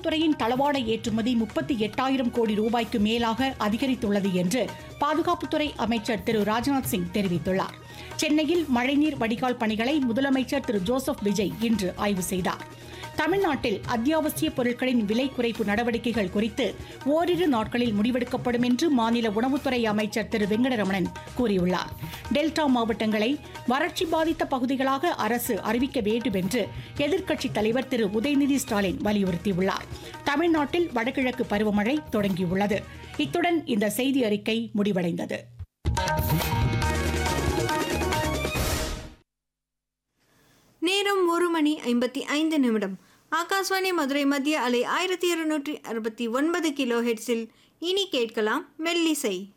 துறையின் தளவாட ஏற்றுமதி முப்பத்தி எட்டாயிரம் கோடி ரூபாய்க்கு மேலாக அதிகரித்துள்ளது என்று பாதுகாப்புத்துறை அமைச்சர் திரு ராஜ்நாத் சிங் தெரிவித்துள்ளார் சென்னையில் மழைநீர் வடிகால் பணிகளை முதலமைச்சர் திரு ஜோசப் விஜய் இன்று ஆய்வு செய்தார் தமிழ்நாட்டில் அத்தியாவசிய பொருட்களின் விலை குறைப்பு நடவடிக்கைகள் குறித்து ஓரிரு நாட்களில் முடிவெடுக்கப்படும் என்று மாநில உணவுத்துறை அமைச்சர் திரு வெங்கடரமணன் கூறியுள்ளார் டெல்டா மாவட்டங்களை வறட்சி பாதித்த பகுதிகளாக அரசு அறிவிக்க வேண்டும் என்று எதிர்க்கட்சித் தலைவர் திரு உதயநிதி ஸ்டாலின் வலியுறுத்தியுள்ளார் தமிழ்நாட்டில் வடகிழக்கு பருவமழை தொடங்கியுள்ளது இத்துடன் இந்த செய்தி அறிக்கை முடிவடைந்தது நேரம் ஒரு மணி ஐம்பத்தி ஐந்து நிமிடம் ஆகாஷ்வாணி மதுரை மத்திய அலை ஆயிரத்தி இருநூற்றி அறுபத்தி ஒன்பது கிலோ ஹெட்ஸில் இனி கேட்கலாம் மெல்லிசை